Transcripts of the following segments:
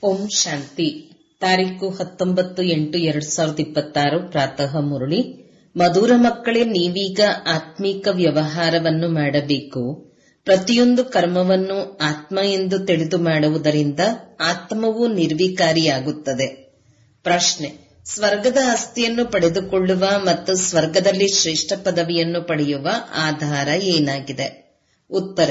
ಓಂ ಶಾಂತಿ ತಾರೀಕು ಹತ್ತೊಂಬತ್ತು ಎಂಟು ಎರಡ್ ಸಾವಿರದ ಇಪ್ಪತ್ತಾರು ಪ್ರಾತಃ ಮುರಳಿ ಮಧುರ ಮಕ್ಕಳೇ ನೀವೀಗ ಆತ್ಮೀಕ ವ್ಯವಹಾರವನ್ನು ಮಾಡಬೇಕು ಪ್ರತಿಯೊಂದು ಕರ್ಮವನ್ನು ಆತ್ಮ ಎಂದು ತಿಳಿದು ಮಾಡುವುದರಿಂದ ಆತ್ಮವು ನಿರ್ವಿಕಾರಿಯಾಗುತ್ತದೆ ಪ್ರಶ್ನೆ ಸ್ವರ್ಗದ ಆಸ್ತಿಯನ್ನು ಪಡೆದುಕೊಳ್ಳುವ ಮತ್ತು ಸ್ವರ್ಗದಲ್ಲಿ ಶ್ರೇಷ್ಠ ಪದವಿಯನ್ನು ಪಡೆಯುವ ಆಧಾರ ಏನಾಗಿದೆ ಉತ್ತರ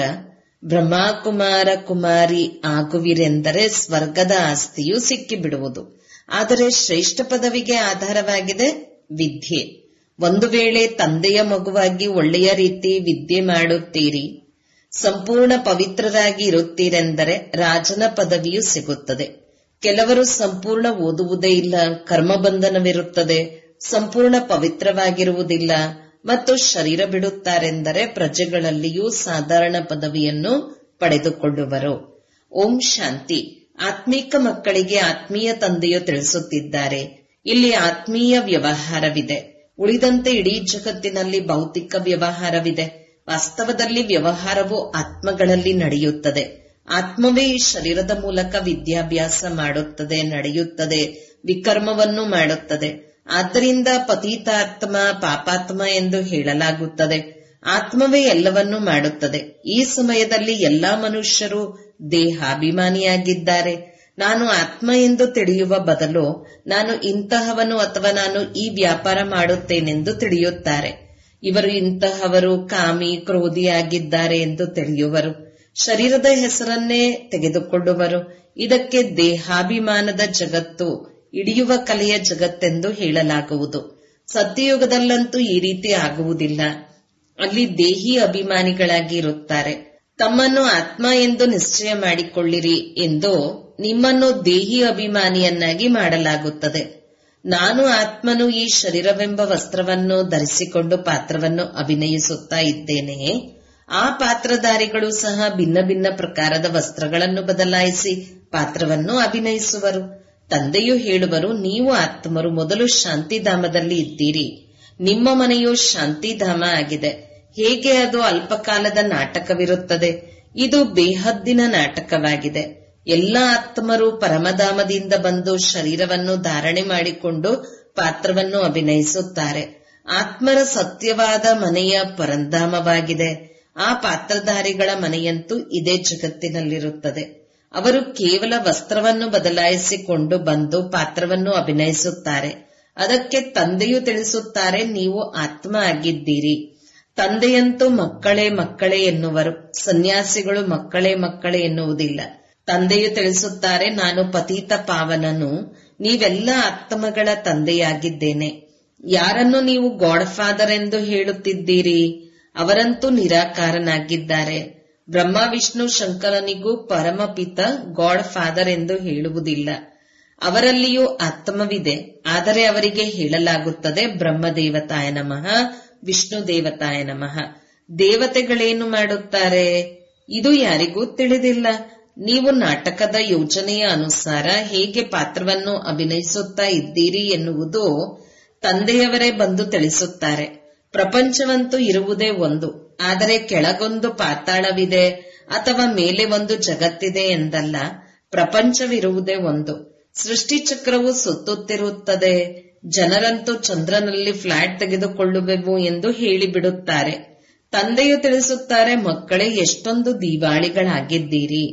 ಬ್ರಹ್ಮಕುಮಾರ ಕುಮಾರಿ ಆಗುವಿರೆಂದರೆ ಸ್ವರ್ಗದ ಆಸ್ತಿಯು ಸಿಕ್ಕಿಬಿಡುವುದು ಆದರೆ ಶ್ರೇಷ್ಠ ಪದವಿಗೆ ಆಧಾರವಾಗಿದೆ ವಿದ್ಯೆ ಒಂದು ವೇಳೆ ತಂದೆಯ ಮಗುವಾಗಿ ಒಳ್ಳೆಯ ರೀತಿ ವಿದ್ಯೆ ಮಾಡುತ್ತೀರಿ ಸಂಪೂರ್ಣ ಪವಿತ್ರರಾಗಿ ಇರುತ್ತೀರೆಂದರೆ ರಾಜನ ಪದವಿಯು ಸಿಗುತ್ತದೆ ಕೆಲವರು ಸಂಪೂರ್ಣ ಓದುವುದೇ ಇಲ್ಲ ಕರ್ಮಬಂಧನವಿರುತ್ತದೆ ಸಂಪೂರ್ಣ ಪವಿತ್ರವಾಗಿರುವುದಿಲ್ಲ ಮತ್ತು ಶರೀರ ಬಿಡುತ್ತಾರೆಂದರೆ ಪ್ರಜೆಗಳಲ್ಲಿಯೂ ಸಾಧಾರಣ ಪದವಿಯನ್ನು ಪಡೆದುಕೊಳ್ಳುವರು ಓಂ ಶಾಂತಿ ಆತ್ಮೀಕ ಮಕ್ಕಳಿಗೆ ಆತ್ಮೀಯ ತಂದೆಯು ತಿಳಿಸುತ್ತಿದ್ದಾರೆ ಇಲ್ಲಿ ಆತ್ಮೀಯ ವ್ಯವಹಾರವಿದೆ ಉಳಿದಂತೆ ಇಡೀ ಜಗತ್ತಿನಲ್ಲಿ ಭೌತಿಕ ವ್ಯವಹಾರವಿದೆ ವಾಸ್ತವದಲ್ಲಿ ವ್ಯವಹಾರವು ಆತ್ಮಗಳಲ್ಲಿ ನಡೆಯುತ್ತದೆ ಆತ್ಮವೇ ಈ ಶರೀರದ ಮೂಲಕ ವಿದ್ಯಾಭ್ಯಾಸ ಮಾಡುತ್ತದೆ ನಡೆಯುತ್ತದೆ ವಿಕರ್ಮವನ್ನು ಮಾಡುತ್ತದೆ ಆದ್ದರಿಂದ ಪತೀತಾತ್ಮ ಪಾಪಾತ್ಮ ಎಂದು ಹೇಳಲಾಗುತ್ತದೆ ಆತ್ಮವೇ ಎಲ್ಲವನ್ನೂ ಮಾಡುತ್ತದೆ ಈ ಸಮಯದಲ್ಲಿ ಎಲ್ಲಾ ಮನುಷ್ಯರು ದೇಹಾಭಿಮಾನಿಯಾಗಿದ್ದಾರೆ ನಾನು ಆತ್ಮ ಎಂದು ತಿಳಿಯುವ ಬದಲು ನಾನು ಇಂತಹವನು ಅಥವಾ ನಾನು ಈ ವ್ಯಾಪಾರ ಮಾಡುತ್ತೇನೆಂದು ತಿಳಿಯುತ್ತಾರೆ ಇವರು ಇಂತಹವರು ಕಾಮಿ ಕ್ರೋಧಿಯಾಗಿದ್ದಾರೆ ಎಂದು ತಿಳಿಯುವರು ಶರೀರದ ಹೆಸರನ್ನೇ ತೆಗೆದುಕೊಳ್ಳುವರು ಇದಕ್ಕೆ ದೇಹಾಭಿಮಾನದ ಜಗತ್ತು ಹಿಡಿಯುವ ಕಲೆಯ ಜಗತ್ತೆಂದು ಹೇಳಲಾಗುವುದು ಸತ್ಯಯುಗದಲ್ಲಂತೂ ಈ ರೀತಿ ಆಗುವುದಿಲ್ಲ ಅಲ್ಲಿ ದೇಹಿ ಅಭಿಮಾನಿಗಳಾಗಿ ಇರುತ್ತಾರೆ ತಮ್ಮನ್ನು ಆತ್ಮ ಎಂದು ನಿಶ್ಚಯ ಮಾಡಿಕೊಳ್ಳಿರಿ ಎಂದು ನಿಮ್ಮನ್ನು ದೇಹಿ ಅಭಿಮಾನಿಯನ್ನಾಗಿ ಮಾಡಲಾಗುತ್ತದೆ ನಾನು ಆತ್ಮನು ಈ ಶರೀರವೆಂಬ ವಸ್ತ್ರವನ್ನು ಧರಿಸಿಕೊಂಡು ಪಾತ್ರವನ್ನು ಅಭಿನಯಿಸುತ್ತಾ ಇದ್ದೇನೆ ಆ ಪಾತ್ರಧಾರಿಗಳು ಸಹ ಭಿನ್ನ ಭಿನ್ನ ಪ್ರಕಾರದ ವಸ್ತ್ರಗಳನ್ನು ಬದಲಾಯಿಸಿ ಪಾತ್ರವನ್ನು ಅಭಿನಯಿಸುವರು ತಂದೆಯು ಹೇಳುವರು ನೀವು ಆತ್ಮರು ಮೊದಲು ಶಾಂತಿಧಾಮದಲ್ಲಿ ಇದ್ದೀರಿ ನಿಮ್ಮ ಮನೆಯು ಶಾಂತಿಧಾಮ ಆಗಿದೆ ಹೇಗೆ ಅದು ಅಲ್ಪಕಾಲದ ನಾಟಕವಿರುತ್ತದೆ ಇದು ಬೇಹದ್ದಿನ ನಾಟಕವಾಗಿದೆ ಎಲ್ಲ ಆತ್ಮರು ಪರಮಧಾಮದಿಂದ ಬಂದು ಶರೀರವನ್ನು ಧಾರಣೆ ಮಾಡಿಕೊಂಡು ಪಾತ್ರವನ್ನು ಅಭಿನಯಿಸುತ್ತಾರೆ ಆತ್ಮರ ಸತ್ಯವಾದ ಮನೆಯ ಪರಂಧಾಮವಾಗಿದೆ ಆ ಪಾತ್ರಧಾರಿಗಳ ಮನೆಯಂತೂ ಇದೇ ಜಗತ್ತಿನಲ್ಲಿರುತ್ತದೆ ಅವರು ಕೇವಲ ವಸ್ತ್ರವನ್ನು ಬದಲಾಯಿಸಿಕೊಂಡು ಬಂದು ಪಾತ್ರವನ್ನು ಅಭಿನಯಿಸುತ್ತಾರೆ ಅದಕ್ಕೆ ತಂದೆಯು ತಿಳಿಸುತ್ತಾರೆ ನೀವು ಆತ್ಮ ಆಗಿದ್ದೀರಿ ತಂದೆಯಂತೂ ಮಕ್ಕಳೇ ಮಕ್ಕಳೇ ಎನ್ನುವರು ಸನ್ಯಾಸಿಗಳು ಮಕ್ಕಳೇ ಮಕ್ಕಳೇ ಎನ್ನುವುದಿಲ್ಲ ತಂದೆಯು ತಿಳಿಸುತ್ತಾರೆ ನಾನು ಪತೀತ ಪಾವನನು ನೀವೆಲ್ಲ ಆತ್ಮಗಳ ತಂದೆಯಾಗಿದ್ದೇನೆ ಯಾರನ್ನು ನೀವು ಗಾಡ್ ಫಾದರ್ ಎಂದು ಹೇಳುತ್ತಿದ್ದೀರಿ ಅವರಂತೂ ನಿರಾಕಾರನಾಗಿದ್ದಾರೆ ಬ್ರಹ್ಮ ವಿಷ್ಣು ಶಂಕರನಿಗೂ ಪರಮಪಿತ ಗಾಡ್ ಫಾದರ್ ಎಂದು ಹೇಳುವುದಿಲ್ಲ ಅವರಲ್ಲಿಯೂ ಆತ್ಮವಿದೆ ಆದರೆ ಅವರಿಗೆ ಹೇಳಲಾಗುತ್ತದೆ ಬ್ರಹ್ಮದೇವತಾಯ ನಮಃ ವಿಷ್ಣು ದೇವತಾಯ ನಮಃ ದೇವತೆಗಳೇನು ಮಾಡುತ್ತಾರೆ ಇದು ಯಾರಿಗೂ ತಿಳಿದಿಲ್ಲ ನೀವು ನಾಟಕದ ಯೋಜನೆಯ ಅನುಸಾರ ಹೇಗೆ ಪಾತ್ರವನ್ನು ಅಭಿನಯಿಸುತ್ತಾ ಇದ್ದೀರಿ ಎನ್ನುವುದು ತಂದೆಯವರೇ ಬಂದು ತಿಳಿಸುತ್ತಾರೆ ಪ್ರಪಂಚವಂತೂ ಇರುವುದೇ ಒಂದು ಆದರೆ ಕೆಳಗೊಂದು ಪಾತಾಳವಿದೆ ಅಥವಾ ಮೇಲೆ ಒಂದು ಜಗತ್ತಿದೆ ಎಂದಲ್ಲ ಪ್ರಪಂಚವಿರುವುದೇ ಒಂದು ಸೃಷ್ಟಿ ಚಕ್ರವು ಸುತ್ತುತ್ತಿರುತ್ತದೆ ಜನರಂತೂ ಚಂದ್ರನಲ್ಲಿ ಫ್ಲಾಟ್ ತೆಗೆದುಕೊಳ್ಳುವೆವು ಎಂದು ಹೇಳಿಬಿಡುತ್ತಾರೆ ತಂದೆಯು ತಿಳಿಸುತ್ತಾರೆ ಮಕ್ಕಳೇ ಎಷ್ಟೊಂದು ದಿವಾಳಿಗಳಾಗಿದ್ದೀರಿ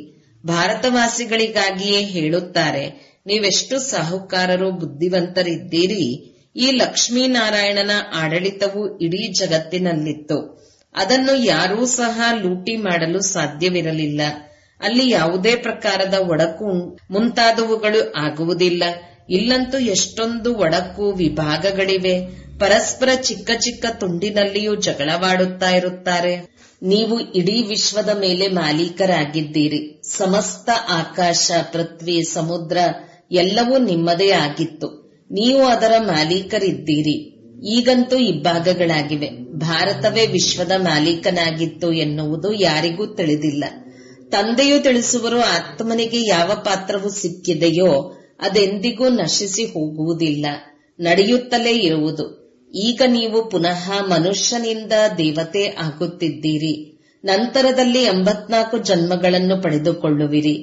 ಭಾರತವಾಸಿಗಳಿಗಾಗಿಯೇ ಹೇಳುತ್ತಾರೆ ನೀವೆಷ್ಟು ಸಾಹುಕಾರರು ಬುದ್ಧಿವಂತರಿದ್ದೀರಿ ಈ ಲಕ್ಷ್ಮೀನಾರಾಯಣನ ಆಡಳಿತವು ಇಡೀ ಜಗತ್ತಿನಲ್ಲಿತ್ತು ಅದನ್ನು ಯಾರೂ ಸಹ ಲೂಟಿ ಮಾಡಲು ಸಾಧ್ಯವಿರಲಿಲ್ಲ ಅಲ್ಲಿ ಯಾವುದೇ ಪ್ರಕಾರದ ಒಡಕು ಮುಂತಾದವುಗಳು ಆಗುವುದಿಲ್ಲ ಇಲ್ಲಂತೂ ಎಷ್ಟೊಂದು ಒಡಕು ವಿಭಾಗಗಳಿವೆ ಪರಸ್ಪರ ಚಿಕ್ಕ ಚಿಕ್ಕ ತುಂಡಿನಲ್ಲಿಯೂ ಜಗಳವಾಡುತ್ತಾ ಇರುತ್ತಾರೆ ನೀವು ಇಡೀ ವಿಶ್ವದ ಮೇಲೆ ಮಾಲೀಕರಾಗಿದ್ದೀರಿ ಸಮಸ್ತ ಆಕಾಶ ಪೃಥ್ವಿ ಸಮುದ್ರ ಎಲ್ಲವೂ ನಿಮ್ಮದೇ ಆಗಿತ್ತು ನೀವು ಅದರ ಮಾಲೀಕರಿದ್ದೀರಿ ಈಗಂತೂ ಇಬ್ಬಾಗಗಳಾಗಿವೆ ಭಾರತವೇ ವಿಶ್ವದ ಮಾಲೀಕನಾಗಿತ್ತು ಎನ್ನುವುದು ಯಾರಿಗೂ ತಿಳಿದಿಲ್ಲ ತಂದೆಯು ತಿಳಿಸುವರು ಆತ್ಮನಿಗೆ ಯಾವ ಪಾತ್ರವು ಸಿಕ್ಕಿದೆಯೋ ಅದೆಂದಿಗೂ ನಶಿಸಿ ಹೋಗುವುದಿಲ್ಲ ನಡೆಯುತ್ತಲೇ ಇರುವುದು ಈಗ ನೀವು ಪುನಃ ಮನುಷ್ಯನಿಂದ ದೇವತೆ ಆಗುತ್ತಿದ್ದೀರಿ ನಂತರದಲ್ಲಿ ಎಂಬತ್ನಾಲ್ಕು ಜನ್ಮಗಳನ್ನು ಪಡೆದುಕೊಳ್ಳುವಿರಿ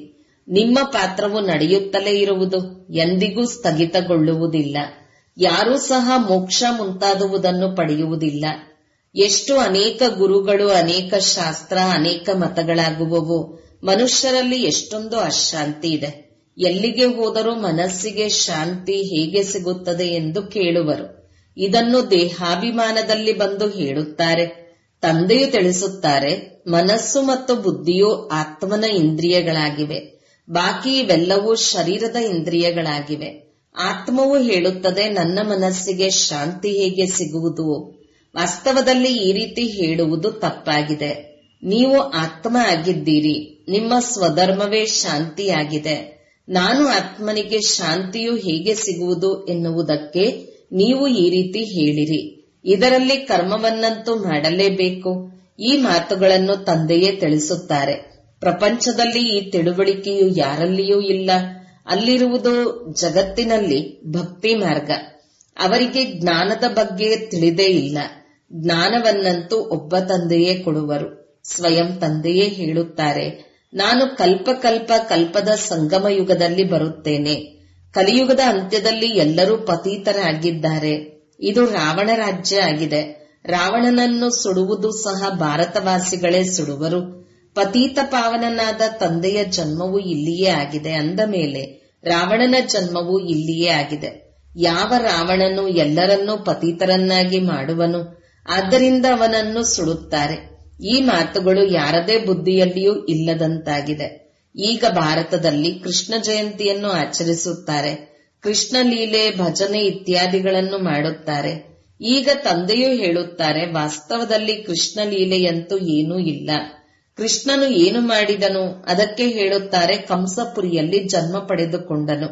ನಿಮ್ಮ ಪಾತ್ರವು ನಡೆಯುತ್ತಲೇ ಇರುವುದು ಎಂದಿಗೂ ಸ್ಥಗಿತಗೊಳ್ಳುವುದಿಲ್ಲ ಯಾರೂ ಸಹ ಮೋಕ್ಷ ಮುಂತಾದುವುದನ್ನು ಪಡೆಯುವುದಿಲ್ಲ ಎಷ್ಟು ಅನೇಕ ಗುರುಗಳು ಅನೇಕ ಶಾಸ್ತ್ರ ಅನೇಕ ಮತಗಳಾಗುವವು ಮನುಷ್ಯರಲ್ಲಿ ಎಷ್ಟೊಂದು ಅಶಾಂತಿ ಇದೆ ಎಲ್ಲಿಗೆ ಹೋದರೂ ಮನಸ್ಸಿಗೆ ಶಾಂತಿ ಹೇಗೆ ಸಿಗುತ್ತದೆ ಎಂದು ಕೇಳುವರು ಇದನ್ನು ದೇಹಾಭಿಮಾನದಲ್ಲಿ ಬಂದು ಹೇಳುತ್ತಾರೆ ತಂದೆಯು ತಿಳಿಸುತ್ತಾರೆ ಮನಸ್ಸು ಮತ್ತು ಬುದ್ಧಿಯು ಆತ್ಮನ ಇಂದ್ರಿಯಗಳಾಗಿವೆ ಬಾಕಿ ಇವೆಲ್ಲವೂ ಶರೀರದ ಇಂದ್ರಿಯಗಳಾಗಿವೆ ಆತ್ಮವು ಹೇಳುತ್ತದೆ ನನ್ನ ಮನಸ್ಸಿಗೆ ಶಾಂತಿ ಹೇಗೆ ಸಿಗುವುದು ವಾಸ್ತವದಲ್ಲಿ ಈ ರೀತಿ ಹೇಳುವುದು ತಪ್ಪಾಗಿದೆ ನೀವು ಆತ್ಮ ಆಗಿದ್ದೀರಿ ನಿಮ್ಮ ಸ್ವಧರ್ಮವೇ ಶಾಂತಿಯಾಗಿದೆ ನಾನು ಆತ್ಮನಿಗೆ ಶಾಂತಿಯು ಹೇಗೆ ಸಿಗುವುದು ಎನ್ನುವುದಕ್ಕೆ ನೀವು ಈ ರೀತಿ ಹೇಳಿರಿ ಇದರಲ್ಲಿ ಕರ್ಮವನ್ನಂತೂ ಮಾಡಲೇಬೇಕು ಈ ಮಾತುಗಳನ್ನು ತಂದೆಯೇ ತಿಳಿಸುತ್ತಾರೆ ಪ್ರಪಂಚದಲ್ಲಿ ಈ ತಿಳುವಳಿಕೆಯು ಯಾರಲ್ಲಿಯೂ ಇಲ್ಲ ಅಲ್ಲಿರುವುದು ಜಗತ್ತಿನಲ್ಲಿ ಭಕ್ತಿ ಮಾರ್ಗ ಅವರಿಗೆ ಜ್ಞಾನದ ಬಗ್ಗೆ ತಿಳಿದೇ ಇಲ್ಲ ಜ್ಞಾನವನ್ನಂತೂ ಒಬ್ಬ ತಂದೆಯೇ ಕೊಡುವರು ಸ್ವಯಂ ತಂದೆಯೇ ಹೇಳುತ್ತಾರೆ ನಾನು ಕಲ್ಪ ಕಲ್ಪ ಕಲ್ಪದ ಸಂಗಮ ಯುಗದಲ್ಲಿ ಬರುತ್ತೇನೆ ಕಲಿಯುಗದ ಅಂತ್ಯದಲ್ಲಿ ಎಲ್ಲರೂ ಪತೀತರಾಗಿದ್ದಾರೆ ಇದು ರಾವಣ ರಾಜ್ಯ ಆಗಿದೆ ರಾವಣನನ್ನು ಸುಡುವುದು ಸಹ ಭಾರತವಾಸಿಗಳೇ ಸುಡುವರು ಪತೀತ ಪಾವನನಾದ ತಂದೆಯ ಜನ್ಮವು ಇಲ್ಲಿಯೇ ಆಗಿದೆ ಅಂದ ಮೇಲೆ ರಾವಣನ ಜನ್ಮವು ಇಲ್ಲಿಯೇ ಆಗಿದೆ ಯಾವ ರಾವಣನು ಎಲ್ಲರನ್ನೂ ಪತೀತರನ್ನಾಗಿ ಮಾಡುವನು ಆದ್ದರಿಂದ ಅವನನ್ನು ಸುಡುತ್ತಾರೆ ಈ ಮಾತುಗಳು ಯಾರದೇ ಬುದ್ಧಿಯಲ್ಲಿಯೂ ಇಲ್ಲದಂತಾಗಿದೆ ಈಗ ಭಾರತದಲ್ಲಿ ಕೃಷ್ಣ ಜಯಂತಿಯನ್ನು ಆಚರಿಸುತ್ತಾರೆ ಕೃಷ್ಣ ಲೀಲೆ ಭಜನೆ ಇತ್ಯಾದಿಗಳನ್ನು ಮಾಡುತ್ತಾರೆ ಈಗ ತಂದೆಯೂ ಹೇಳುತ್ತಾರೆ ವಾಸ್ತವದಲ್ಲಿ ಕೃಷ್ಣ ಲೀಲೆಯಂತೂ ಏನೂ ಇಲ್ಲ ಕೃಷ್ಣನು ಏನು ಮಾಡಿದನು ಅದಕ್ಕೆ ಹೇಳುತ್ತಾರೆ ಕಂಸಪುರಿಯಲ್ಲಿ ಜನ್ಮ ಪಡೆದುಕೊಂಡನು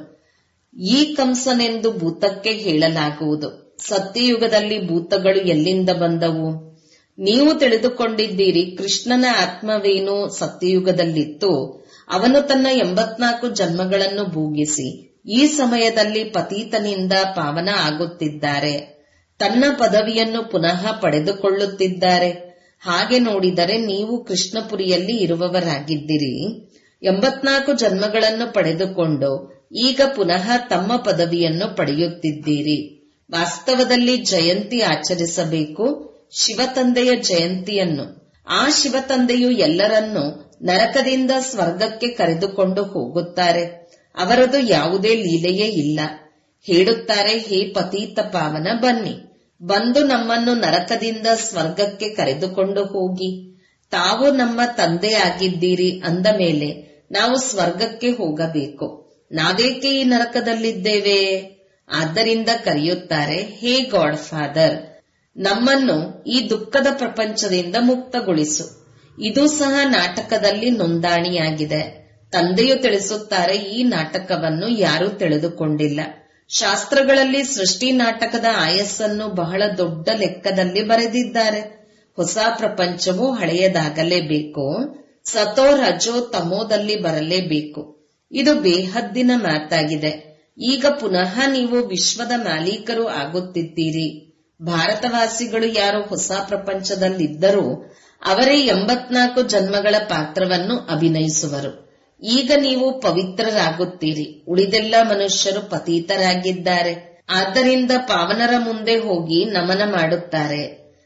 ಈ ಕಂಸನೆಂದು ಭೂತಕ್ಕೆ ಹೇಳಲಾಗುವುದು ಸತ್ಯಯುಗದಲ್ಲಿ ಭೂತಗಳು ಎಲ್ಲಿಂದ ಬಂದವು ನೀವು ತಿಳಿದುಕೊಂಡಿದ್ದೀರಿ ಕೃಷ್ಣನ ಆತ್ಮವೇನು ಸತ್ಯಯುಗದಲ್ಲಿತ್ತು ಅವನು ತನ್ನ ಎಂಬತ್ನಾಲ್ಕು ಜನ್ಮಗಳನ್ನು ಭೂಗಿಸಿ ಈ ಸಮಯದಲ್ಲಿ ಪತೀತನಿಂದ ಪಾವನ ಆಗುತ್ತಿದ್ದಾರೆ ತನ್ನ ಪದವಿಯನ್ನು ಪುನಃ ಪಡೆದುಕೊಳ್ಳುತ್ತಿದ್ದಾರೆ ಹಾಗೆ ನೋಡಿದರೆ ನೀವು ಕೃಷ್ಣಪುರಿಯಲ್ಲಿ ಇರುವವರಾಗಿದ್ದೀರಿ ಎಂಬತ್ನಾಲ್ಕು ಜನ್ಮಗಳನ್ನು ಪಡೆದುಕೊಂಡು ಈಗ ಪುನಃ ತಮ್ಮ ಪದವಿಯನ್ನು ಪಡೆಯುತ್ತಿದ್ದೀರಿ ವಾಸ್ತವದಲ್ಲಿ ಜಯಂತಿ ಆಚರಿಸಬೇಕು ಶಿವತಂದೆಯ ಜಯಂತಿಯನ್ನು ಆ ಶಿವತಂದೆಯು ಎಲ್ಲರನ್ನೂ ನರಕದಿಂದ ಸ್ವರ್ಗಕ್ಕೆ ಕರೆದುಕೊಂಡು ಹೋಗುತ್ತಾರೆ ಅವರದು ಯಾವುದೇ ಲೀಲೆಯೇ ಇಲ್ಲ ಹೇಳುತ್ತಾರೆ ಹೇ ಪತೀತ ಪಾವನ ಬನ್ನಿ ಬಂದು ನಮ್ಮನ್ನು ನರಕದಿಂದ ಸ್ವರ್ಗಕ್ಕೆ ಕರೆದುಕೊಂಡು ಹೋಗಿ ತಾವು ನಮ್ಮ ತಂದೆ ಆಗಿದ್ದೀರಿ ಅಂದ ಮೇಲೆ ನಾವು ಸ್ವರ್ಗಕ್ಕೆ ಹೋಗಬೇಕು ನಾವೇಕೆ ಈ ನರಕದಲ್ಲಿದ್ದೇವೆ ಆದ್ದರಿಂದ ಕರೆಯುತ್ತಾರೆ ಹೇ ಗಾಡ್ ಫಾದರ್ ನಮ್ಮನ್ನು ಈ ದುಃಖದ ಪ್ರಪಂಚದಿಂದ ಮುಕ್ತಗೊಳಿಸು ಇದು ಸಹ ನಾಟಕದಲ್ಲಿ ನೋಂದಾಣಿಯಾಗಿದೆ ತಂದೆಯು ತಿಳಿಸುತ್ತಾರೆ ಈ ನಾಟಕವನ್ನು ಯಾರೂ ತಿಳಿದುಕೊಂಡಿಲ್ಲ ಶಾಸ್ತ್ರಗಳಲ್ಲಿ ಸೃಷ್ಟಿ ನಾಟಕದ ಆಯಸ್ಸನ್ನು ಬಹಳ ದೊಡ್ಡ ಲೆಕ್ಕದಲ್ಲಿ ಬರೆದಿದ್ದಾರೆ ಹೊಸ ಪ್ರಪಂಚವು ಹಳೆಯದಾಗಲೇಬೇಕು ಸತೋ ರಜೋ ತಮೋದಲ್ಲಿ ಬರಲೇಬೇಕು ಇದು ಬೇಹದ್ದಿನ ಮಾತಾಗಿದೆ ಈಗ ಪುನಃ ನೀವು ವಿಶ್ವದ ಮಾಲೀಕರು ಆಗುತ್ತಿದ್ದೀರಿ ಭಾರತವಾಸಿಗಳು ಯಾರು ಹೊಸ ಪ್ರಪಂಚದಲ್ಲಿದ್ದರೂ ಅವರೇ ಎಂಬತ್ನಾಲ್ಕು ಜನ್ಮಗಳ ಪಾತ್ರವನ್ನು ಅಭಿನಯಿಸುವರು ಈಗ ನೀವು ಪವಿತ್ರರಾಗುತ್ತೀರಿ ಉಳಿದೆಲ್ಲ ಮನುಷ್ಯರು ಪತೀತರಾಗಿದ್ದಾರೆ ಆದ್ದರಿಂದ ಪಾವನರ ಮುಂದೆ ಹೋಗಿ ನಮನ ಮಾಡುತ್ತಾರೆ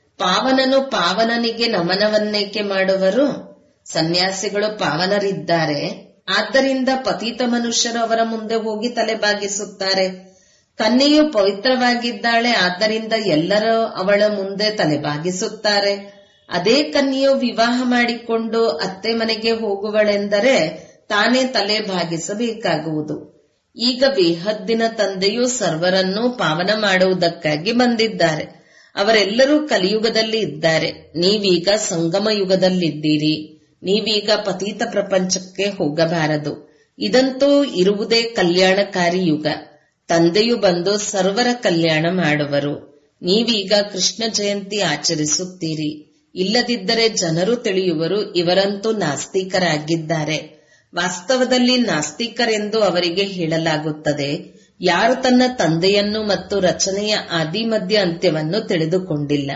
ಪಾವನನು ಪಾವನನಿಗೆ ನಮನವನ್ನೇಕೆ ಮಾಡುವರು ಸನ್ಯಾಸಿಗಳು ಪಾವನರಿದ್ದಾರೆ ಆದ್ದರಿಂದ ಪತೀತ ಮನುಷ್ಯರು ಅವರ ಮುಂದೆ ಹೋಗಿ ತಲೆ ಬಾಗಿಸುತ್ತಾರೆ ಕನ್ಯೆಯು ಪವಿತ್ರವಾಗಿದ್ದಾಳೆ ಆದ್ದರಿಂದ ಎಲ್ಲರೂ ಅವಳ ಮುಂದೆ ತಲೆ ಬಾಗಿಸುತ್ತಾರೆ ಅದೇ ಕನ್ಯೆಯು ವಿವಾಹ ಮಾಡಿಕೊಂಡು ಅತ್ತೆ ಮನೆಗೆ ಹೋಗುವಳೆಂದರೆ ತಾನೇ ತಲೆ ಭಾಗಿಸಬೇಕಾಗುವುದು ಈಗ ಬೇಹದ್ದಿನ ತಂದೆಯು ಸರ್ವರನ್ನೂ ಪಾವನ ಮಾಡುವುದಕ್ಕಾಗಿ ಬಂದಿದ್ದಾರೆ ಅವರೆಲ್ಲರೂ ಕಲಿಯುಗದಲ್ಲಿ ಇದ್ದಾರೆ ನೀವೀಗ ಸಂಗಮ ಯುಗದಲ್ಲಿದ್ದೀರಿ ನೀವೀಗ ಪತೀತ ಪ್ರಪಂಚಕ್ಕೆ ಹೋಗಬಾರದು ಇದಂತೂ ಇರುವುದೇ ಕಲ್ಯಾಣಕಾರಿ ಯುಗ ತಂದೆಯು ಬಂದು ಸರ್ವರ ಕಲ್ಯಾಣ ಮಾಡುವರು ನೀವೀಗ ಕೃಷ್ಣ ಜಯಂತಿ ಆಚರಿಸುತ್ತೀರಿ ಇಲ್ಲದಿದ್ದರೆ ಜನರು ತಿಳಿಯುವರು ಇವರಂತೂ ನಾಸ್ತಿಕರಾಗಿದ್ದಾರೆ ವಾಸ್ತವದಲ್ಲಿ ನಾಸ್ತಿಕರೆಂದು ಅವರಿಗೆ ಹೇಳಲಾಗುತ್ತದೆ ಯಾರು ತನ್ನ ತಂದೆಯನ್ನು ಮತ್ತು ರಚನೆಯ ಆದಿ ಮಧ್ಯ ಅಂತ್ಯವನ್ನು ತಿಳಿದುಕೊಂಡಿಲ್ಲ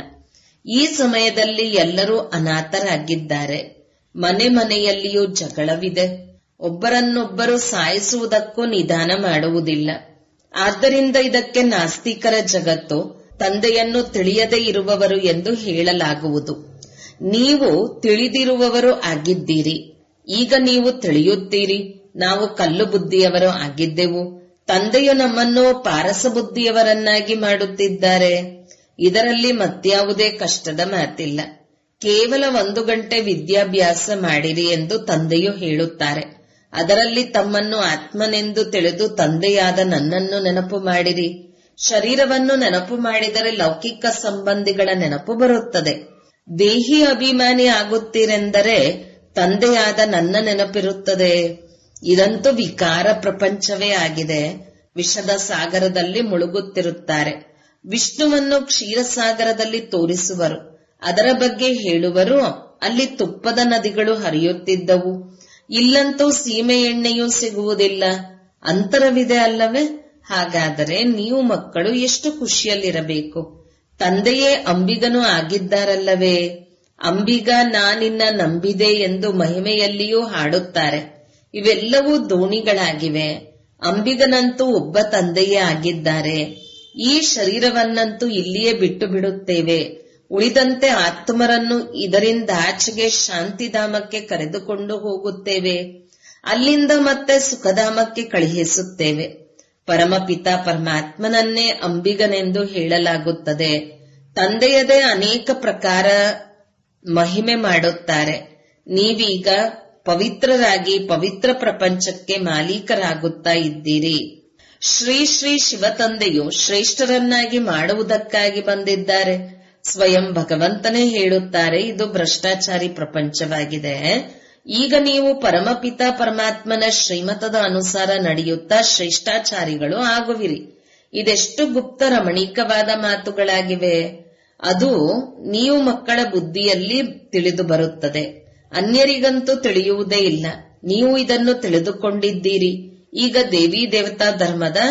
ಈ ಸಮಯದಲ್ಲಿ ಎಲ್ಲರೂ ಅನಾಥರಾಗಿದ್ದಾರೆ ಮನೆ ಮನೆಯಲ್ಲಿಯೂ ಜಗಳವಿದೆ ಒಬ್ಬರನ್ನೊಬ್ಬರು ಸಾಯಿಸುವುದಕ್ಕೂ ನಿಧಾನ ಮಾಡುವುದಿಲ್ಲ ಆದ್ದರಿಂದ ಇದಕ್ಕೆ ನಾಸ್ತಿಕರ ಜಗತ್ತು ತಂದೆಯನ್ನು ತಿಳಿಯದೇ ಇರುವವರು ಎಂದು ಹೇಳಲಾಗುವುದು ನೀವು ತಿಳಿದಿರುವವರು ಆಗಿದ್ದೀರಿ ಈಗ ನೀವು ತಿಳಿಯುತ್ತೀರಿ ನಾವು ಕಲ್ಲು ಬುದ್ಧಿಯವರು ಆಗಿದ್ದೆವು ತಂದೆಯು ನಮ್ಮನ್ನು ಪಾರಸ ಬುದ್ಧಿಯವರನ್ನಾಗಿ ಮಾಡುತ್ತಿದ್ದಾರೆ ಇದರಲ್ಲಿ ಮತ್ಯಾವುದೇ ಕಷ್ಟದ ಮಾತಿಲ್ಲ ಕೇವಲ ಒಂದು ಗಂಟೆ ವಿದ್ಯಾಭ್ಯಾಸ ಮಾಡಿರಿ ಎಂದು ತಂದೆಯು ಹೇಳುತ್ತಾರೆ ಅದರಲ್ಲಿ ತಮ್ಮನ್ನು ಆತ್ಮನೆಂದು ತಿಳಿದು ತಂದೆಯಾದ ನನ್ನನ್ನು ನೆನಪು ಮಾಡಿರಿ ಶರೀರವನ್ನು ನೆನಪು ಮಾಡಿದರೆ ಲೌಕಿಕ ಸಂಬಂಧಿಗಳ ನೆನಪು ಬರುತ್ತದೆ ದೇಹಿ ಅಭಿಮಾನಿ ಆಗುತ್ತೀರೆಂದರೆ ತಂದೆಯಾದ ನನ್ನ ನೆನಪಿರುತ್ತದೆ ಇದಂತೂ ವಿಕಾರ ಪ್ರಪಂಚವೇ ಆಗಿದೆ ವಿಷದ ಸಾಗರದಲ್ಲಿ ಮುಳುಗುತ್ತಿರುತ್ತಾರೆ ವಿಷ್ಣುವನ್ನು ಕ್ಷೀರಸಾಗರದಲ್ಲಿ ತೋರಿಸುವರು ಅದರ ಬಗ್ಗೆ ಹೇಳುವರು ಅಲ್ಲಿ ತುಪ್ಪದ ನದಿಗಳು ಹರಿಯುತ್ತಿದ್ದವು ಇಲ್ಲಂತೂ ಸೀಮೆ ಎಣ್ಣೆಯೂ ಸಿಗುವುದಿಲ್ಲ ಅಂತರವಿದೆ ಅಲ್ಲವೇ ಹಾಗಾದರೆ ನೀವು ಮಕ್ಕಳು ಎಷ್ಟು ಖುಷಿಯಲ್ಲಿರಬೇಕು ತಂದೆಯೇ ಅಂಬಿಗನು ಆಗಿದ್ದಾರಲ್ಲವೇ ಅಂಬಿಗ ನಾನಿನ್ನ ನಂಬಿದೆ ಎಂದು ಮಹಿಮೆಯಲ್ಲಿಯೂ ಹಾಡುತ್ತಾರೆ ಇವೆಲ್ಲವೂ ದೋಣಿಗಳಾಗಿವೆ ಅಂಬಿಗನಂತೂ ಒಬ್ಬ ತಂದೆಯೇ ಆಗಿದ್ದಾರೆ ಈ ಶರೀರವನ್ನಂತೂ ಇಲ್ಲಿಯೇ ಬಿಟ್ಟು ಬಿಡುತ್ತೇವೆ ಉಳಿದಂತೆ ಆತ್ಮರನ್ನು ಇದರಿಂದ ಆಚೆಗೆ ಶಾಂತಿಧಾಮಕ್ಕೆ ಕರೆದುಕೊಂಡು ಹೋಗುತ್ತೇವೆ ಅಲ್ಲಿಂದ ಮತ್ತೆ ಸುಖಧಾಮಕ್ಕೆ ಕಳುಹಿಸುತ್ತೇವೆ ಪರಮಪಿತ ಪರಮಾತ್ಮನನ್ನೇ ಅಂಬಿಗನೆಂದು ಹೇಳಲಾಗುತ್ತದೆ ತಂದೆಯದೇ ಅನೇಕ ಪ್ರಕಾರ ಮಹಿಮೆ ಮಾಡುತ್ತಾರೆ ನೀವೀಗ ಪವಿತ್ರರಾಗಿ ಪವಿತ್ರ ಪ್ರಪಂಚಕ್ಕೆ ಮಾಲೀಕರಾಗುತ್ತಾ ಇದ್ದೀರಿ ಶ್ರೀ ಶ್ರೀ ಶಿವತಂದೆಯು ಶ್ರೇಷ್ಠರನ್ನಾಗಿ ಮಾಡುವುದಕ್ಕಾಗಿ ಬಂದಿದ್ದಾರೆ ಸ್ವಯಂ ಭಗವಂತನೇ ಹೇಳುತ್ತಾರೆ ಇದು ಭ್ರಷ್ಟಾಚಾರಿ ಪ್ರಪಂಚವಾಗಿದೆ ಈಗ ನೀವು ಪರಮಪಿತ ಪರಮಾತ್ಮನ ಶ್ರೀಮತದ ಅನುಸಾರ ನಡೆಯುತ್ತಾ ಶ್ರೇಷ್ಠಾಚಾರಿಗಳು ಆಗುವಿರಿ ಇದೆಷ್ಟು ಗುಪ್ತ ರಮಣೀಕವಾದ ಮಾತುಗಳಾಗಿವೆ ಅದು ನೀವು ಮಕ್ಕಳ ಬುದ್ಧಿಯಲ್ಲಿ ತಿಳಿದು ಬರುತ್ತದೆ ಅನ್ಯರಿಗಂತೂ ತಿಳಿಯುವುದೇ ಇಲ್ಲ ನೀವು ಇದನ್ನು ತಿಳಿದುಕೊಂಡಿದ್ದೀರಿ ಈಗ ದೇವಿ ದೇವತಾ ಧರ್ಮದ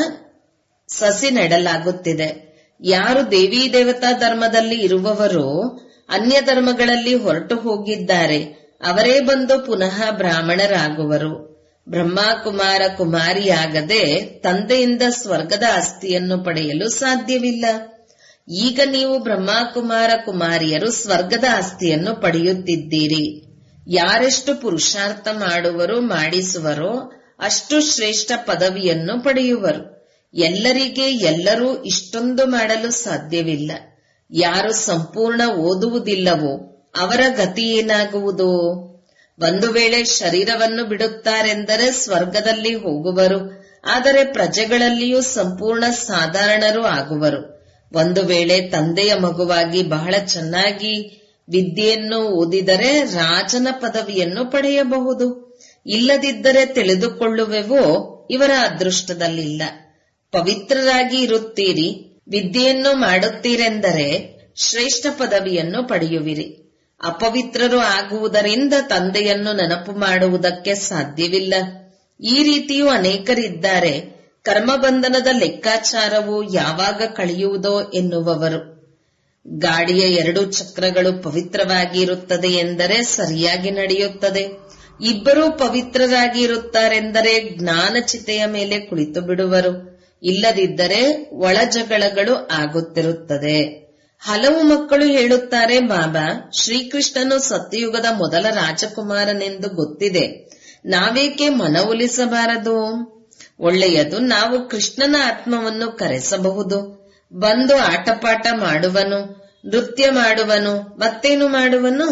ಸಸಿ ನೆಡಲಾಗುತ್ತಿದೆ ಯಾರು ದೇವಿ ದೇವತಾ ಧರ್ಮದಲ್ಲಿ ಇರುವವರು ಅನ್ಯ ಧರ್ಮಗಳಲ್ಲಿ ಹೊರಟು ಹೋಗಿದ್ದಾರೆ ಅವರೇ ಬಂದು ಪುನಃ ಬ್ರಾಹ್ಮಣರಾಗುವರು ಬ್ರಹ್ಮ ಕುಮಾರ ಕುಮಾರಿಯಾಗದೆ ತಂದೆಯಿಂದ ಸ್ವರ್ಗದ ಆಸ್ತಿಯನ್ನು ಪಡೆಯಲು ಸಾಧ್ಯವಿಲ್ಲ ಈಗ ನೀವು ಬ್ರಹ್ಮ ಕುಮಾರ ಕುಮಾರಿಯರು ಸ್ವರ್ಗದ ಆಸ್ತಿಯನ್ನು ಪಡೆಯುತ್ತಿದ್ದೀರಿ ಯಾರೆಷ್ಟು ಪುರುಷಾರ್ಥ ಮಾಡುವರು ಮಾಡಿಸುವರೋ ಅಷ್ಟು ಶ್ರೇಷ್ಠ ಪದವಿಯನ್ನು ಪಡೆಯುವರು ಎಲ್ಲರಿಗೆ ಎಲ್ಲರೂ ಇಷ್ಟೊಂದು ಮಾಡಲು ಸಾಧ್ಯವಿಲ್ಲ ಯಾರು ಸಂಪೂರ್ಣ ಓದುವುದಿಲ್ಲವೋ ಅವರ ಗತಿ ಏನಾಗುವುದು ಒಂದು ವೇಳೆ ಶರೀರವನ್ನು ಬಿಡುತ್ತಾರೆಂದರೆ ಸ್ವರ್ಗದಲ್ಲಿ ಹೋಗುವರು ಆದರೆ ಪ್ರಜೆಗಳಲ್ಲಿಯೂ ಸಂಪೂರ್ಣ ಸಾಧಾರಣರು ಆಗುವರು ಒಂದು ವೇಳೆ ತಂದೆಯ ಮಗುವಾಗಿ ಬಹಳ ಚೆನ್ನಾಗಿ ವಿದ್ಯೆಯನ್ನು ಓದಿದರೆ ರಾಜನ ಪದವಿಯನ್ನು ಪಡೆಯಬಹುದು ಇಲ್ಲದಿದ್ದರೆ ತಿಳಿದುಕೊಳ್ಳುವೆವೋ ಇವರ ಅದೃಷ್ಟದಲ್ಲಿಲ್ಲ ಪವಿತ್ರರಾಗಿ ಇರುತ್ತೀರಿ ವಿದ್ಯೆಯನ್ನು ಮಾಡುತ್ತೀರೆಂದರೆ ಶ್ರೇಷ್ಠ ಪದವಿಯನ್ನು ಪಡೆಯುವಿರಿ ಅಪವಿತ್ರರು ಆಗುವುದರಿಂದ ತಂದೆಯನ್ನು ನೆನಪು ಮಾಡುವುದಕ್ಕೆ ಸಾಧ್ಯವಿಲ್ಲ ಈ ರೀತಿಯೂ ಅನೇಕರಿದ್ದಾರೆ ಕರ್ಮಬಂಧನದ ಲೆಕ್ಕಾಚಾರವು ಯಾವಾಗ ಕಳೆಯುವುದೋ ಎನ್ನುವವರು ಗಾಡಿಯ ಎರಡು ಚಕ್ರಗಳು ಪವಿತ್ರವಾಗಿ ಇರುತ್ತದೆ ಎಂದರೆ ಸರಿಯಾಗಿ ನಡೆಯುತ್ತದೆ ಇಬ್ಬರೂ ಪವಿತ್ರರಾಗಿ ಇರುತ್ತಾರೆಂದರೆ ಜ್ಞಾನಚಿತೆಯ ಮೇಲೆ ಕುಳಿತು ಬಿಡುವರು ಇಲ್ಲದಿದ್ದರೆ ಒಳಜಗಳಗಳು ಆಗುತ್ತಿರುತ್ತದೆ ಹಲವು ಮಕ್ಕಳು ಹೇಳುತ್ತಾರೆ ಬಾಬಾ ಶ್ರೀಕೃಷ್ಣನು ಸತ್ಯಯುಗದ ಮೊದಲ ರಾಜಕುಮಾರನೆಂದು ಗೊತ್ತಿದೆ ನಾವೇಕೆ ಮನವೊಲಿಸಬಾರದು ಒಳ್ಳೆಯದು ನಾವು ಕೃಷ್ಣನ ಆತ್ಮವನ್ನು ಕರೆಸಬಹುದು ಬಂದು ಆಟಪಾಠ ಮಾಡುವನು ನೃತ್ಯ ಮಾಡುವನು ಮತ್ತೇನು ಮಾಡುವನು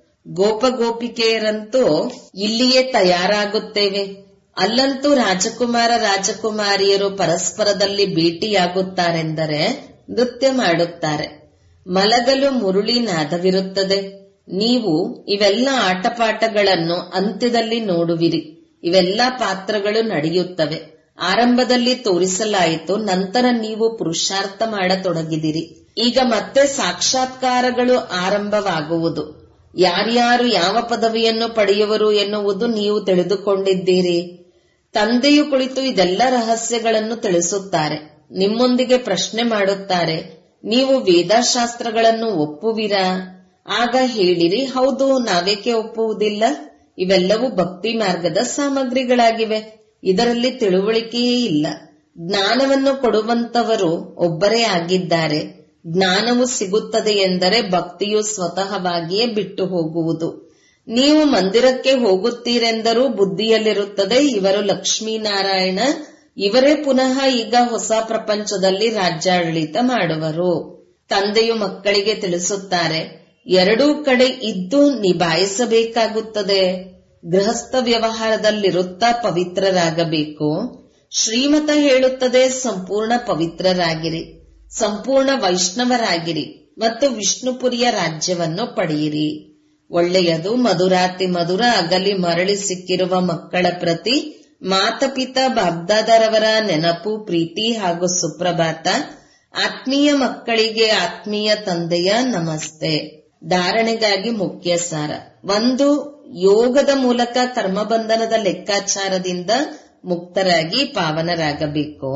ಗೋಪಗೋಪಿಕೆಯರಂತೂ ಇಲ್ಲಿಯೇ ತಯಾರಾಗುತ್ತೇವೆ ಅಲ್ಲಂತೂ ರಾಜಕುಮಾರ ರಾಜಕುಮಾರಿಯರು ಪರಸ್ಪರದಲ್ಲಿ ಭೇಟಿಯಾಗುತ್ತಾರೆಂದರೆ ನೃತ್ಯ ಮಾಡುತ್ತಾರೆ ಮಲಗಲು ಮುರುಳಿ ನಾದವಿರುತ್ತದೆ ನೀವು ಇವೆಲ್ಲ ಆಟಪಾಠಗಳನ್ನು ಅಂತ್ಯದಲ್ಲಿ ನೋಡುವಿರಿ ಇವೆಲ್ಲ ಪಾತ್ರಗಳು ನಡೆಯುತ್ತವೆ ಆರಂಭದಲ್ಲಿ ತೋರಿಸಲಾಯಿತು ನಂತರ ನೀವು ಪುರುಷಾರ್ಥ ಮಾಡತೊಡಗಿದಿರಿ ಈಗ ಮತ್ತೆ ಸಾಕ್ಷಾತ್ಕಾರಗಳು ಆರಂಭವಾಗುವುದು ಯಾರ್ಯಾರು ಯಾವ ಪದವಿಯನ್ನು ಪಡೆಯುವರು ಎನ್ನುವುದು ನೀವು ತಿಳಿದುಕೊಂಡಿದ್ದೀರಿ ತಂದೆಯು ಕುಳಿತು ಇದೆಲ್ಲ ರಹಸ್ಯಗಳನ್ನು ತಿಳಿಸುತ್ತಾರೆ ನಿಮ್ಮೊಂದಿಗೆ ಪ್ರಶ್ನೆ ಮಾಡುತ್ತಾರೆ ನೀವು ವೇದಶಾಸ್ತ್ರಗಳನ್ನು ಒಪ್ಪುವಿರಾ ಆಗ ಹೇಳಿರಿ ಹೌದು ನಾವೇಕೆ ಒಪ್ಪುವುದಿಲ್ಲ ಇವೆಲ್ಲವೂ ಭಕ್ತಿ ಮಾರ್ಗದ ಸಾಮಗ್ರಿಗಳಾಗಿವೆ ಇದರಲ್ಲಿ ತಿಳುವಳಿಕೆಯೇ ಇಲ್ಲ ಜ್ಞಾನವನ್ನು ಕೊಡುವಂತವರು ಒಬ್ಬರೇ ಆಗಿದ್ದಾರೆ ಜ್ಞಾನವು ಸಿಗುತ್ತದೆ ಎಂದರೆ ಭಕ್ತಿಯು ಸ್ವತಃವಾಗಿಯೇ ಬಿಟ್ಟು ಹೋಗುವುದು ನೀವು ಮಂದಿರಕ್ಕೆ ಹೋಗುತ್ತೀರೆಂದರೂ ಬುದ್ಧಿಯಲ್ಲಿರುತ್ತದೆ ಇವರು ಲಕ್ಷ್ಮೀನಾರಾಯಣ ಇವರೇ ಪುನಃ ಈಗ ಹೊಸ ಪ್ರಪಂಚದಲ್ಲಿ ರಾಜ್ಯಾಡಳಿತ ಮಾಡುವರು ತಂದೆಯು ಮಕ್ಕಳಿಗೆ ತಿಳಿಸುತ್ತಾರೆ ಎರಡೂ ಕಡೆ ಇದ್ದು ನಿಭಾಯಿಸಬೇಕಾಗುತ್ತದೆ ಗೃಹಸ್ಥ ವ್ಯವಹಾರದಲ್ಲಿರುತ್ತಾ ಪವಿತ್ರರಾಗಬೇಕು ಶ್ರೀಮತ ಹೇಳುತ್ತದೆ ಸಂಪೂರ್ಣ ಪವಿತ್ರರಾಗಿರಿ ಸಂಪೂರ್ಣ ವೈಷ್ಣವರಾಗಿರಿ ಮತ್ತು ವಿಷ್ಣುಪುರಿಯ ರಾಜ್ಯವನ್ನು ಪಡೆಯಿರಿ ಒಳ್ಳೆಯದು ಮಧುರಾತಿ ಮಧುರ ಅಗಲಿ ಮರಳಿ ಸಿಕ್ಕಿರುವ ಮಕ್ಕಳ ಪ್ರತಿ ಮಾತಪಿತ ಬಾಬ್ದಾದರವರ ನೆನಪು ಪ್ರೀತಿ ಹಾಗೂ ಸುಪ್ರಭಾತ ಆತ್ಮೀಯ ಮಕ್ಕಳಿಗೆ ಆತ್ಮೀಯ ತಂದೆಯ ನಮಸ್ತೆ ಧಾರಣೆಗಾಗಿ ಮುಖ್ಯ ಸಾರ ಒಂದು ಯೋಗದ ಮೂಲಕ ಕರ್ಮಬಂಧನದ ಲೆಕ್ಕಾಚಾರದಿಂದ ಮುಕ್ತರಾಗಿ ಪಾವನರಾಗಬೇಕು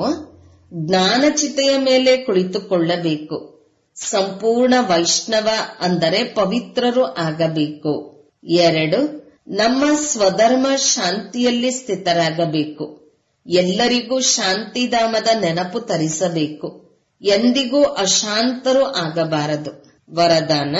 ಜ್ಞಾನಚಿತೆಯ ಮೇಲೆ ಕುಳಿತುಕೊಳ್ಳಬೇಕು ಸಂಪೂರ್ಣ ವೈಷ್ಣವ ಅಂದರೆ ಪವಿತ್ರರು ಆಗಬೇಕು ಎರಡು ನಮ್ಮ ಸ್ವಧರ್ಮ ಶಾಂತಿಯಲ್ಲಿ ಸ್ಥಿತರಾಗಬೇಕು ಎಲ್ಲರಿಗೂ ಶಾಂತಿಧಾಮದ ನೆನಪು ತರಿಸಬೇಕು ಎಂದಿಗೂ ಅಶಾಂತರು ಆಗಬಾರದು ವರದಾನ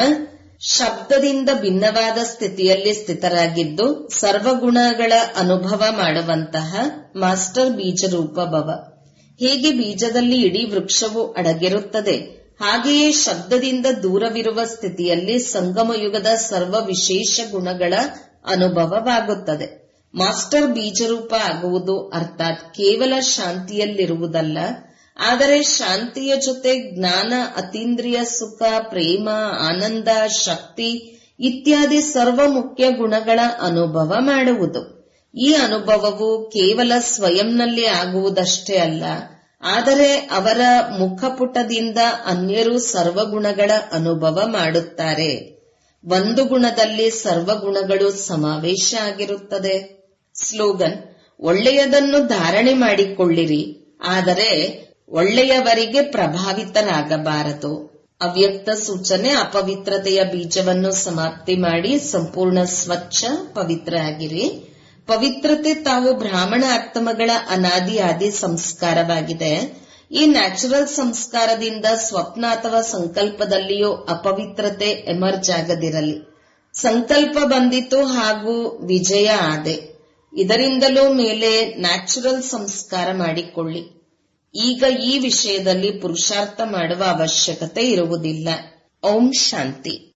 ಶಬ್ದದಿಂದ ಭಿನ್ನವಾದ ಸ್ಥಿತಿಯಲ್ಲಿ ಸ್ಥಿತರಾಗಿದ್ದು ಸರ್ವಗುಣಗಳ ಅನುಭವ ಮಾಡುವಂತಹ ಮಾಸ್ಟರ್ ಬೀಜರೂಪ ಭವ ಹೇಗೆ ಬೀಜದಲ್ಲಿ ಇಡೀ ವೃಕ್ಷವು ಅಡಗಿರುತ್ತದೆ ಹಾಗೆಯೇ ಶಬ್ದದಿಂದ ದೂರವಿರುವ ಸ್ಥಿತಿಯಲ್ಲಿ ಸಂಗಮ ಯುಗದ ಸರ್ವ ವಿಶೇಷ ಗುಣಗಳ ಅನುಭವವಾಗುತ್ತದೆ ಮಾಸ್ಟರ್ ಬೀಜರೂಪ ಆಗುವುದು ಅರ್ಥಾತ್ ಕೇವಲ ಶಾಂತಿಯಲ್ಲಿರುವುದಲ್ಲ ಆದರೆ ಶಾಂತಿಯ ಜೊತೆ ಜ್ಞಾನ ಅತೀಂದ್ರಿಯ ಸುಖ ಪ್ರೇಮ ಆನಂದ ಶಕ್ತಿ ಇತ್ಯಾದಿ ಸರ್ವ ಮುಖ್ಯ ಗುಣಗಳ ಅನುಭವ ಮಾಡುವುದು ಈ ಅನುಭವವು ಕೇವಲ ಸ್ವಯಂನಲ್ಲಿ ಆಗುವುದಷ್ಟೇ ಅಲ್ಲ ಆದರೆ ಅವರ ಮುಖಪುಟದಿಂದ ಅನ್ಯರು ಸರ್ವಗುಣಗಳ ಅನುಭವ ಮಾಡುತ್ತಾರೆ ಒಂದು ಗುಣದಲ್ಲಿ ಸರ್ವಗುಣಗಳು ಸಮಾವೇಶ ಆಗಿರುತ್ತದೆ ಸ್ಲೋಗನ್ ಒಳ್ಳೆಯದನ್ನು ಧಾರಣೆ ಮಾಡಿಕೊಳ್ಳಿರಿ ಆದರೆ ಒಳ್ಳೆಯವರಿಗೆ ಪ್ರಭಾವಿತರಾಗಬಾರದು ಅವ್ಯಕ್ತ ಸೂಚನೆ ಅಪವಿತ್ರತೆಯ ಬೀಜವನ್ನು ಸಮಾಪ್ತಿ ಮಾಡಿ ಸಂಪೂರ್ಣ ಸ್ವಚ್ಛ ಪವಿತ್ರ ಆಗಿರಿ ಪವಿತ್ರತೆ ತಾವು ಬ್ರಾಹ್ಮಣ ಆತ್ಮಗಳ ಅನಾದಿ ಆದಿ ಸಂಸ್ಕಾರವಾಗಿದೆ ಈ ನ್ಯಾಚುರಲ್ ಸಂಸ್ಕಾರದಿಂದ ಸ್ವಪ್ನ ಅಥವಾ ಸಂಕಲ್ಪದಲ್ಲಿಯೂ ಅಪವಿತ್ರತೆ ಎಮರ್ಜ್ ಆಗದಿರಲಿ ಸಂಕಲ್ಪ ಬಂದಿತು ಹಾಗೂ ವಿಜಯ ಆದೆ ಇದರಿಂದಲೂ ಮೇಲೆ ನ್ಯಾಚುರಲ್ ಸಂಸ್ಕಾರ ಮಾಡಿಕೊಳ್ಳಿ ಈಗ ಈ ವಿಷಯದಲ್ಲಿ ಪುರುಷಾರ್ಥ ಮಾಡುವ ಅವಶ್ಯಕತೆ ಇರುವುದಿಲ್ಲ ಓಂ ಶಾಂತಿ